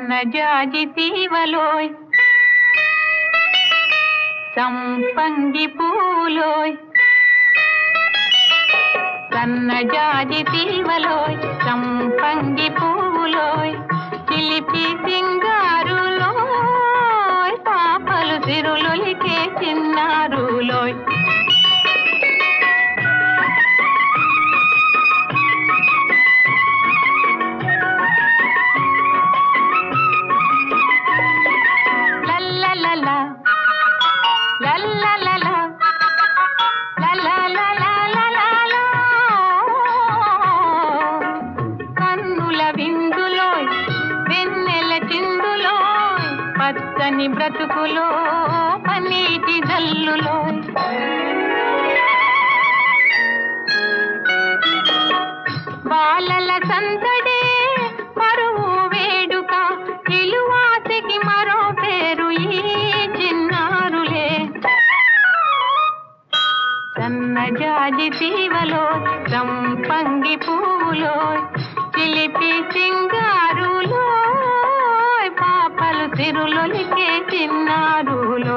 సన్నజాజి తీవలోయ్ సంపంగి పూలోయ్ సన్నజాజి తీవలోయ్ సంపంగి పూలోయ్ చిలిపి సింగారులోయ్ పాపలు సిరులొలికే చిన్నారులోయ్ లల్లలలా లల్లలలా లలలలలలలో. కన్నుల విందులోయ్ వెన్నెల చిందులో పచ్చని బ్రతుకులో పన్నీటి జల్లులో బాలల సందడే పరువు వేడుక ఇలువాతికి మరో పేరు ఈ చిన్నారులే సన్నజాజి తీవలో సంపంగి పువ్వులో చిలిపి సింగారులో పాపలు సిరులొలికే చిన్నారులో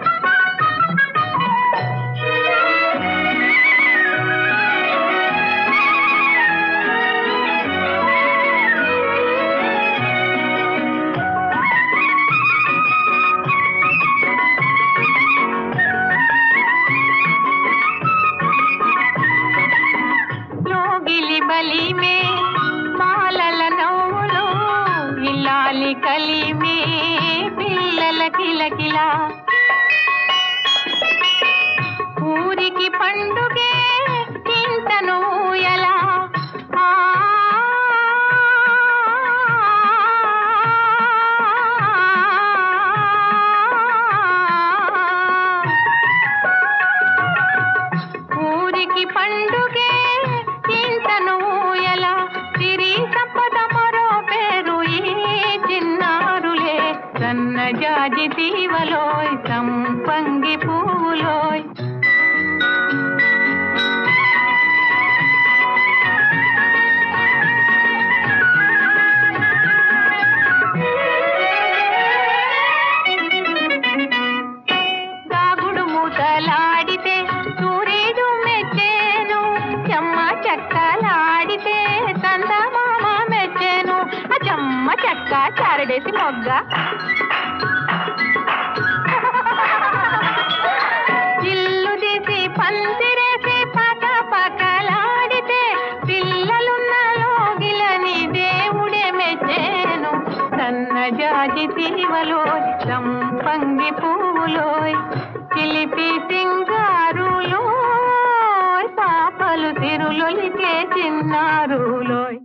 లోగిలి బలిమే బాలల నవ్వులో ఇల్లాలి కలిమే పిల్లల కిలకిలా ఊరికి పండుగే ఇంతను ఎలా ఆ ఊరికి పండుగే ఇంతను ఎలా సిరి సంపద మరో పేరు ఈ చిన్నారులే సన్నజాజి తీవలోయ్ సంపంగి పువ్వులోయ్ దాగుడు మూతలాడితే సూర్యుడు మెచ్చేను చెమ్మ చెక్కలాడితే చందమామ మెచ్చేను ఆ చెమ్మ చెక్క చారడేసి మొగ్గ ఇల్లు తీసి పందిరేసి పక పకలాడితే పిల్లలున్న లోగిలని దేవుడే మెచ్చేను సన్నజాజి తీవలోయ్ సంపంగి పువ్వులోయ్ చిలిపి సింగారులోయ్ పాపలు తిరులొలికే చిన్నారులోయ్